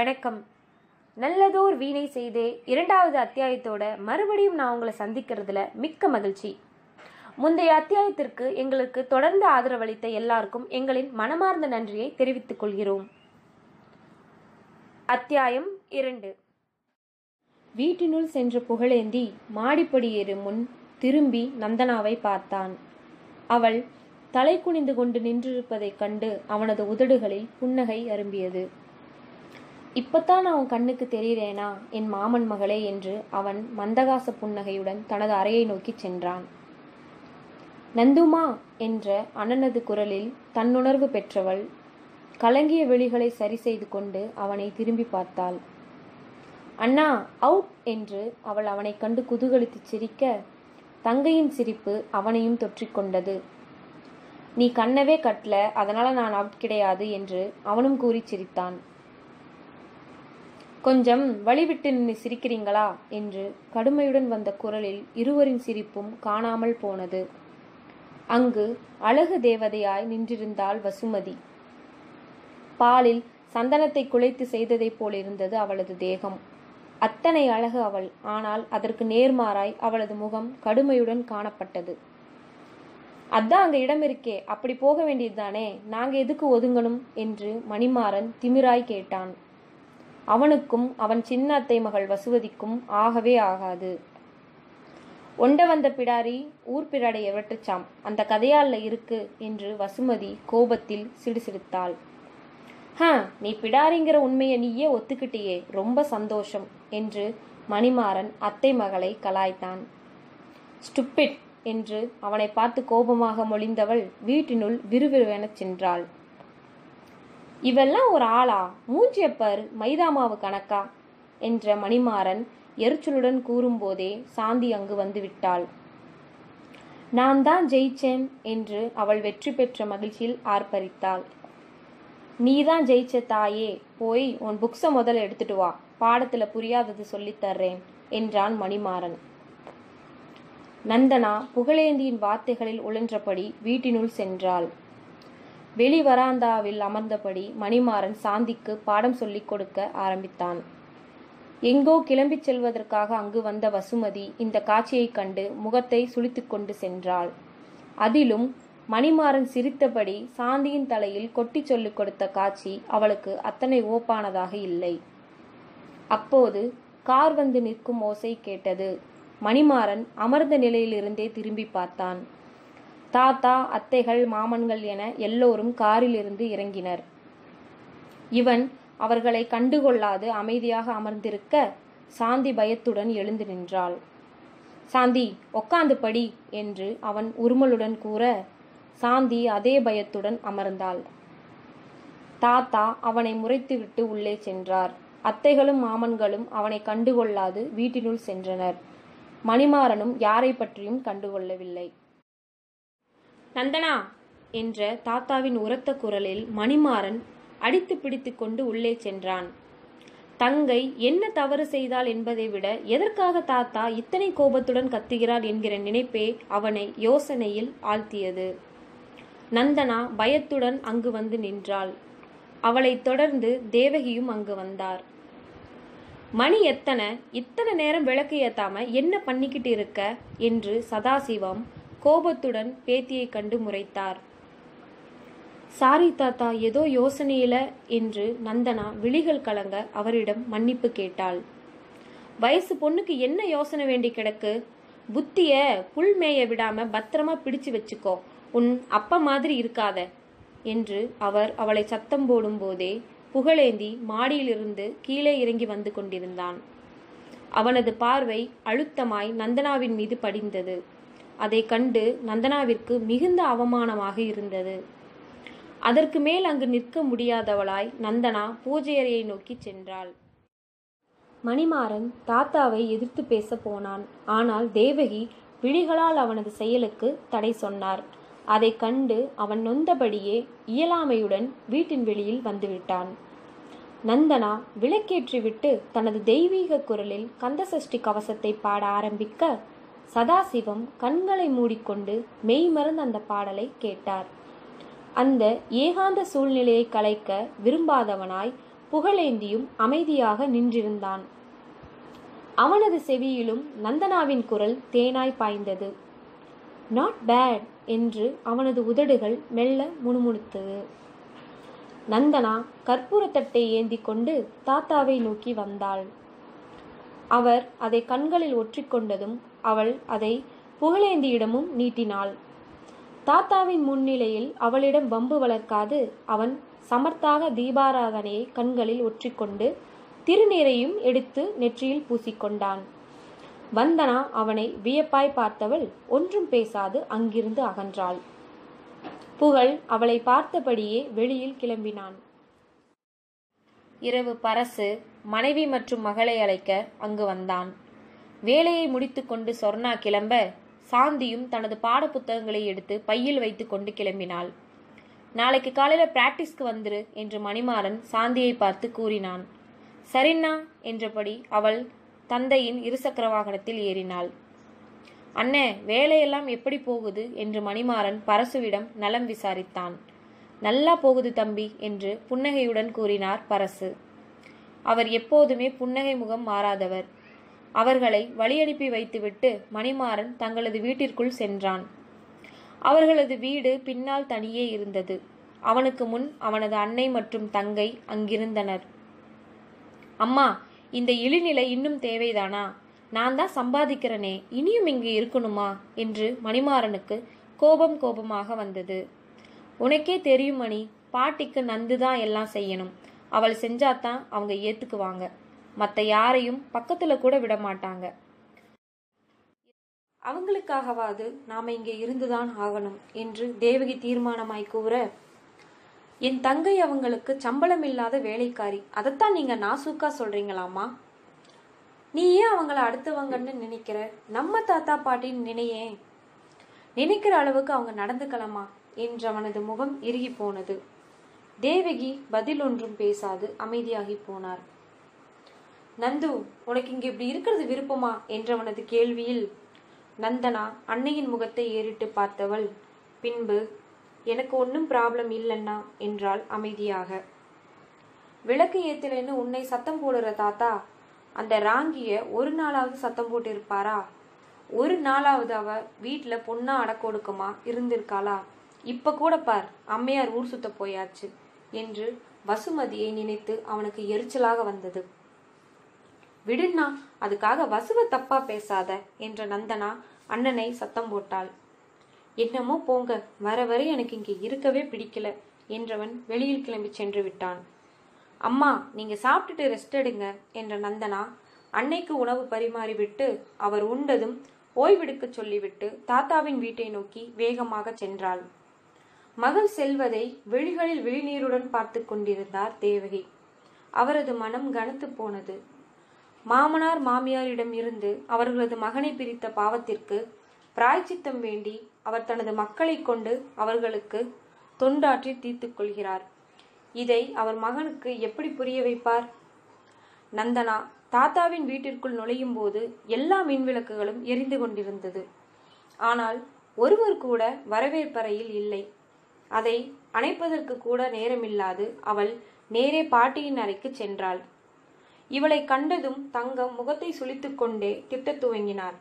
வணக்கம் நல்லதோர் வீணை செய்தே இரண்டாவது அத்தியாயத்தோட மறுபடியும் நான் உங்களை சந்திக்கிறதுல மிக்க மகிழ்ச்சி முந்தைய அத்தியாயத்திற்கு எங்களுக்கு தொடர்ந்து ஆதரவளித்த எல்லாருக்கும் எங்களின் மனமார்ந்த நன்றியை தெரிவித்துக் கொள்கிறோம் அத்தியாயம் இரண்டு வீட்டினுள் சென்ற புகழேந்தி மாடிப்படி ஏறும் முன் திரும்பி நந்தனாவை பார்த்தான் அவள் தலை குனிந்து கொண்டு நின்றிருப்பதைக் கண்டு அவனது உதடுகளில் புன்னகை அரும்பியது இப்பத்தான் அவன் கண்ணுக்கு தெரிகிறேனா என் மாமன் மகளே என்று அவன் மந்தகாச புன்னகையுடன் தனது அறையை நோக்கிச் சென்றான் நந்துமா என்ற அண்ணனது குரலில் தன்னுணர்வு பெற்றவள் கலங்கிய விழிகளை சரி செய்து கொண்டு அவனை திரும்பி பார்த்தாள் அண்ணா அவுட் என்று அவள் அவனைக் கண்டு குதூகலித்து சிரிக்க தங்கையின் சிரிப்பு அவனையும் தொற்றிக்கொண்டது நீ கண்ணவே கட்டல அதனால நான் அவுட் கிடையாது என்று அவனும் கூறி சிரித்தான் கொஞ்சம் வழிவிட்டு நின்று சிரிக்கிறீங்களா என்று கடுமையுடன் வந்த குரலில் இருவரின் சிரிப்பும் காணாமல் போனது அங்கு அழகு தேவதையாய் நின்றிருந்தாள் வசுமதி பாலில் சந்தனத்தை குலைத்து செய்ததைப் போலிருந்தது அவளது தேகம் அத்தனை அழகு அவள் ஆனால் அதற்கு நேர்மாறாய் அவளது முகம் கடுமையுடன் காணப்பட்டது அதான் அங்க இடம் இருக்கே அப்படி போக வேண்டியதுதானே நாங்க எதுக்கு ஒதுங்கணும் என்று மணிமாறன் திமிராய் கேட்டான் அவனுக்கும் அவன் சின்ன அத்தை மகள் வசுவதிக்கும் ஆகவே ஆகாது ஒண்ட வந்த பிடாரி ஊர் பிடாடை எவற்றுச்சாம் அந்த கதையால இருக்கு என்று வசுமதி கோபத்தில் சிடுசிடுத்தாள் ஹ நீ பிடாரிங்கிற உண்மையை நீயே ஒத்துக்கிட்டியே ரொம்ப சந்தோஷம் என்று மணிமாறன் அத்தை மகளை கலாய்த்தான் ஸ்டுப்பிட் என்று அவனை பார்த்து கோபமாக மொழிந்தவள் வீட்டினுள் விறுவிறுவெனச் சென்றாள் இவெல்லாம் ஒரு ஆளா மூஞ்சியப்பர் மைதாமாவு கணக்கா என்ற மணிமாறன் எரிச்சலுடன் கூறும்போதே சாந்தி அங்கு வந்து விட்டாள் நான் தான் ஜெயிச்சேன் என்று அவள் வெற்றி பெற்ற மகிழ்ச்சியில் ஆர்ப்பரித்தாள் நீதான் ஜெயிச்ச தாயே போய் உன் புக்ஸை முதல்ல எடுத்துட்டு வா பாடத்துல புரியாதது சொல்லித் தர்றேன் என்றான் மணிமாறன் நந்தனா புகழேந்தியின் வார்த்தைகளில் உழன்றபடி வீட்டினுள் சென்றாள் வெளி வராந்தாவில் அமர்ந்தபடி மணிமாறன் சாந்திக்கு பாடம் சொல்லிக் கொடுக்க ஆரம்பித்தான் எங்கோ கிளம்பிச் செல்வதற்காக அங்கு வந்த வசுமதி இந்த காட்சியைக் கண்டு முகத்தை சுளித்துக்கொண்டு சென்றாள் அதிலும் மணிமாறன் சிரித்தபடி சாந்தியின் தலையில் கொட்டி சொல்லிக் கொடுத்த காட்சி அவளுக்கு அத்தனை ஓப்பானதாக இல்லை அப்போது கார் வந்து நிற்கும் ஓசை கேட்டது மணிமாறன் அமர்ந்த நிலையிலிருந்தே திரும்பி பார்த்தான் தாத்தா அத்தைகள் மாமன்கள் என எல்லோரும் காரிலிருந்து இறங்கினர் இவன் அவர்களை கண்டுகொள்ளாது அமைதியாக அமர்ந்திருக்க சாந்தி பயத்துடன் எழுந்து நின்றாள் சாந்தி உக்காந்து படி என்று அவன் உருமலுடன் கூற சாந்தி அதே பயத்துடன் அமர்ந்தாள் தாத்தா அவனை முறைத்துவிட்டு உள்ளே சென்றார் அத்தைகளும் மாமன்களும் அவனை கண்டுகொள்ளாது வீட்டினுள் சென்றனர் மணிமாறனும் யாரை பற்றியும் கண்டுகொள்ளவில்லை நந்தனா என்ற தாத்தாவின் உரத்த குரலில் மணிமாறன் அடித்து பிடித்து கொண்டு உள்ளே சென்றான் தங்கை என்ன தவறு செய்தாள் என்பதை விட எதற்காக தாத்தா இத்தனை கோபத்துடன் கத்துகிறார் என்கிற நினைப்பே அவனை யோசனையில் ஆழ்த்தியது நந்தனா பயத்துடன் அங்கு வந்து நின்றாள் அவளைத் தொடர்ந்து தேவகியும் அங்கு வந்தார் மணி எத்தனை இத்தனை நேரம் விளக்கு ஏத்தாம என்ன பண்ணிக்கிட்டு இருக்க என்று சதாசிவம் கோபத்துடன் பேத்தியை கண்டு முறைத்தார் சாரி தாத்தா ஏதோ யோசனையில என்று நந்தனா விழிகள் கலங்க அவரிடம் மன்னிப்பு கேட்டாள் வயசு பொண்ணுக்கு என்ன யோசனை வேண்டி கிடக்கு புத்திய புல் மேய விடாம பத்திரமா பிடிச்சு வச்சுக்கோ உன் அப்பா மாதிரி இருக்காத என்று அவர் அவளை சத்தம் போடும் போதே புகழேந்தி மாடியிலிருந்து கீழே இறங்கி வந்து கொண்டிருந்தான் அவனது பார்வை அழுத்தமாய் நந்தனாவின் மீது படிந்தது அதை கண்டு நந்தனாவிற்கு மிகுந்த அவமானமாக இருந்தது அதற்கு மேல் அங்கு நிற்க முடியாதவளாய் நந்தனா பூஜை அறையை நோக்கி சென்றாள் மணிமாறன் தாத்தாவை எதிர்த்து பேச போனான் ஆனால் தேவகி விழிகளால் அவனது செயலுக்கு தடை சொன்னார் அதை கண்டு அவன் நொந்தபடியே இயலாமையுடன் வீட்டின் வெளியில் வந்துவிட்டான் நந்தனா விளக்கேற்றிவிட்டு தனது தெய்வீக குரலில் கந்தசஷ்டி கவசத்தை பாட ஆரம்பிக்க சதாசிவம் கண்களை மூடிக்கொண்டு மெய்மறந்து அந்த பாடலை கேட்டார் அந்த ஏகாந்த சூழ்நிலையை கலைக்க விரும்பாதவனாய் புகழேந்தியும் அமைதியாக நின்றிருந்தான் அவனது செவியிலும் நந்தனாவின் குரல் தேனாய் பாய்ந்தது நாட் பேட் என்று அவனது உதடுகள் மெல்ல முணுமுணுத்தது நந்தனா கற்பூரத்தட்டை ஏந்தி கொண்டு தாத்தாவை நோக்கி வந்தாள் அவர் அதை கண்களில் ஒற்றிக்கொண்டதும் அவள் அதை புகழேந்தியிடமும் நீட்டினாள் தாத்தாவின் முன்னிலையில் அவளிடம் வம்பு வளர்க்காது அவன் சமர்த்தாக தீபாராதனையை கண்களில் ஒற்றிக்கொண்டு திருநீரையும் எடுத்து நெற்றியில் பூசிக்கொண்டான் வந்தனா அவனை வியப்பாய் பார்த்தவள் ஒன்றும் பேசாது அங்கிருந்து அகன்றாள் புகழ் அவளை பார்த்தபடியே வெளியில் கிளம்பினான் இரவு பரசு மனைவி மற்றும் மகளை அழைக்க அங்கு வந்தான் வேலையை முடித்துக்கொண்டு சொர்ணா கிளம்ப சாந்தியும் தனது பாட புத்தகங்களை எடுத்து பையில் வைத்து கொண்டு கிளம்பினாள் நாளைக்கு காலையில பிராக்டிஸ்க்கு வந்துரு என்று மணிமாறன் சாந்தியை பார்த்து கூறினான் சரிண்ணா என்றபடி அவள் தந்தையின் இருசக்கர வாகனத்தில் ஏறினாள் அண்ணே வேலையெல்லாம் எப்படி போகுது என்று மணிமாறன் பரசுவிடம் நலம் விசாரித்தான் நல்லா போகுது தம்பி என்று புன்னகையுடன் கூறினார் பரசு அவர் எப்போதுமே புன்னகை முகம் மாறாதவர் அவர்களை வழியனுப்பி வைத்துவிட்டு மணிமாறன் தங்களது வீட்டிற்குள் சென்றான் அவர்களது வீடு பின்னால் தனியே இருந்தது அவனுக்கு முன் அவனது அன்னை மற்றும் தங்கை அங்கிருந்தனர் அம்மா இந்த இழிநிலை இன்னும் தேவைதானா நான் தான் சம்பாதிக்கிறனே இனியும் இங்கு இருக்கணுமா என்று மணிமாறனுக்கு கோபம் கோபமாக வந்தது உனக்கே தெரியும் மணி பாட்டிக்கு நந்து தான் எல்லாம் செய்யணும் அவள் செஞ்சாதான் அவங்க ஏத்துக்குவாங்க மற்ற யாரையும் பக்கத்துல கூட விட மாட்டாங்க அவங்களுக்காகவாது நாம இங்கே இருந்துதான் ஆகணும் என்று தேவகி தீர்மானமாய் கூற என் தங்கை அவங்களுக்கு சம்பளம் இல்லாத வேலைக்காரி அதைத்தான் நீங்க நாசூக்கா சொல்றீங்களாமா நீ ஏன் அவங்கள அடுத்தவங்கன்னு நினைக்கிற நம்ம தாத்தா பாட்டின்னு நினையே நினைக்கிற அளவுக்கு அவங்க நடந்துக்கலாமா என்று அவனது முகம் இறுகி போனது தேவகி பதில் ஒன்றும் பேசாது அமைதியாகி போனார் நந்து உனக்கு இங்க இப்படி இருக்கிறது விருப்பமா என்றவனது கேள்வியில் நந்தனா அன்னையின் முகத்தை ஏறிட்டு பார்த்தவள் பின்பு எனக்கு ஒன்றும் ப்ராப்ளம் இல்லைன்னா என்றாள் அமைதியாக விளக்கு ஏத்தலைன்னு உன்னை சத்தம் போடுற தாத்தா அந்த ராங்கிய ஒரு நாளாவது சத்தம் போட்டு இருப்பாரா ஒரு நாளாவது அவ வீட்டுல பொண்ணா அடக்கொடுக்குமா இருந்திருக்காளா இப்ப கூட பார் அம்மையார் ஊர் சுத்த போயாச்சு என்று வசுமதியை நினைத்து அவனுக்கு எரிச்சலாக வந்தது விடுண்ணா அதுக்காக வசுவ தப்பா பேசாத என்ற நந்தனா அண்ணனை சத்தம் போட்டாள் என்னமோ போங்க வர வர எனக்கு இங்க இருக்கவே பிடிக்கல என்றவன் வெளியில் கிளம்பி சென்று விட்டான் அம்மா நீங்க சாப்பிட்டுட்டு ரெஸ்ட் எடுங்க என்ற நந்தனா அன்னைக்கு உணவு பரிமாறிவிட்டு அவர் உண்டதும் ஓய்வெடுக்க சொல்லிவிட்டு தாத்தாவின் வீட்டை நோக்கி வேகமாக சென்றாள் மகள் செல்வதை விழிகளில் விழிநீருடன் பார்த்து கொண்டிருந்தார் தேவகி அவரது மனம் கனத்து போனது மாமனார் மாமியாரிடம் இருந்து அவர்களது மகனை பிரித்த பாவத்திற்கு பிராய்ச்சித்தம் வேண்டி அவர் தனது மக்களை கொண்டு அவர்களுக்கு தொண்டாற்றி தீர்த்துக் கொள்கிறார் இதை அவர் மகனுக்கு எப்படி புரிய வைப்பார் நந்தனா தாத்தாவின் வீட்டிற்குள் நுழையும் போது எல்லா மின்விளக்குகளும் எரிந்து கொண்டிருந்தது ஆனால் ஒருவர் கூட வரவேற்பறையில் இல்லை அதை அணைப்பதற்கு கூட நேரமில்லாது அவள் நேரே பாட்டியின் அறைக்கு சென்றாள் இவளை கண்டதும் தங்கம் முகத்தை சுளித்துக் கொண்டே திட்டத் துவங்கினார்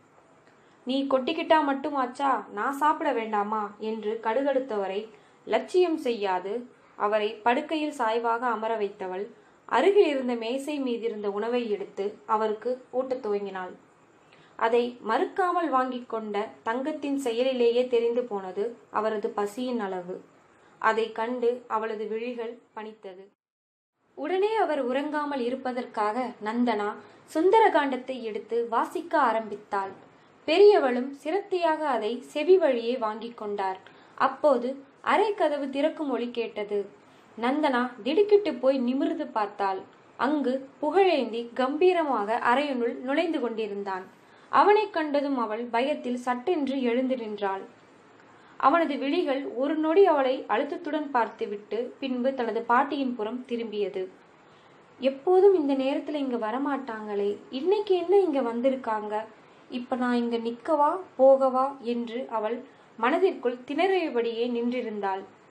நீ கொட்டிக்கிட்டா மட்டுமாச்சா நான் சாப்பிட வேண்டாமா என்று கடுகடுத்தவரை லட்சியம் செய்யாது அவரை படுக்கையில் சாய்வாக அமர வைத்தவள் அருகில் இருந்த மேசை மீதிருந்த உணவை எடுத்து அவருக்கு ஊட்டத் துவங்கினாள் அதை மறுக்காமல் வாங்கிக் கொண்ட தங்கத்தின் செயலிலேயே தெரிந்து போனது அவரது பசியின் அளவு அதை கண்டு அவளது விழிகள் பனித்தது உடனே அவர் உறங்காமல் இருப்பதற்காக நந்தனா சுந்தரகாண்டத்தை எடுத்து வாசிக்க ஆரம்பித்தாள் பெரியவளும் சிரத்தியாக அதை செவி வழியே வாங்கிக் கொண்டார் அப்போது அறை கதவு திறக்கும் ஒளி கேட்டது நந்தனா திடுக்கிட்டு போய் நிமிர்ந்து பார்த்தாள் அங்கு புகழேந்தி கம்பீரமாக அறையினுள் நுழைந்து கொண்டிருந்தான் அவனைக் கண்டதும் அவள் பயத்தில் சட்டென்று எழுந்து நின்றாள் அவனது விழிகள் ஒரு நொடி அவளை அழுத்தத்துடன் பார்த்துவிட்டு பின்பு தனது பாட்டியின் புறம் திரும்பியது எப்போதும் இந்த நேரத்துல இங்க வரமாட்டாங்களே இன்னைக்கு என்ன இங்க வந்திருக்காங்க இப்ப நான் இங்க நிக்கவா போகவா என்று அவள் மனதிற்குள் திணறியபடியே நின்றிருந்தாள்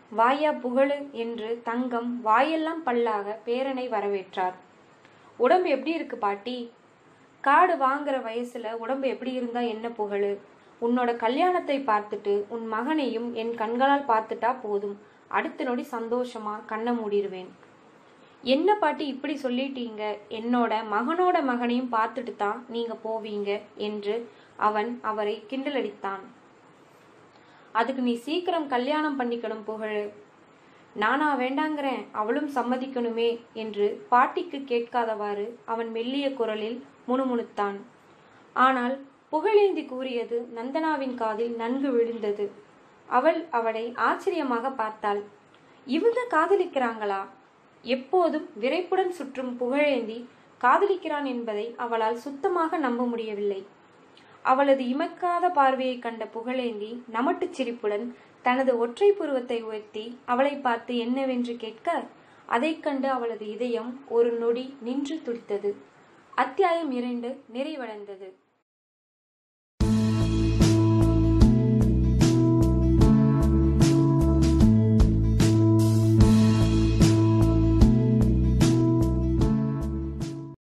வாயா புகழு என்று தங்கம் வாயெல்லாம் பல்லாக பேரனை வரவேற்றார் உடம்பு எப்படி இருக்கு பாட்டி காடு வாங்குற வயசுல உடம்பு எப்படி இருந்தா என்ன புகழு உன்னோட கல்யாணத்தை பார்த்துட்டு உன் மகனையும் என் கண்களால் பார்த்துட்டா போதும் அடுத்த நொடி சந்தோஷமா கண்ணை மூடிடுவேன் என்ன பாட்டி இப்படி சொல்லிட்டீங்க என்னோட மகனோட மகனையும் பார்த்துட்டு தான் நீங்க போவீங்க என்று அவன் அவரை கிண்டலடித்தான் அதுக்கு நீ சீக்கிரம் கல்யாணம் பண்ணிக்கணும் புகழு நானா வேண்டாங்கிறேன் அவளும் சம்மதிக்கணுமே என்று பாட்டிக்கு கேட்காதவாறு அவன் மெல்லிய குரலில் முணுமுணுத்தான் ஆனால் புகழேந்தி கூறியது நந்தனாவின் காதில் நன்கு விழுந்தது அவள் அவளை ஆச்சரியமாக பார்த்தாள் இவங்க காதலிக்கிறாங்களா எப்போதும் விரைப்புடன் சுற்றும் புகழேந்தி காதலிக்கிறான் என்பதை அவளால் சுத்தமாக நம்ப முடியவில்லை அவளது இமைக்காத பார்வையை கண்ட புகழேந்தி நமட்டுச் சிரிப்புடன் தனது ஒற்றை புருவத்தை உயர்த்தி அவளை பார்த்து என்னவென்று கேட்க அதைக் கண்டு அவளது இதயம் ஒரு நொடி நின்று துடித்தது அத்தியாயம் இரண்டு நிறைவடைந்தது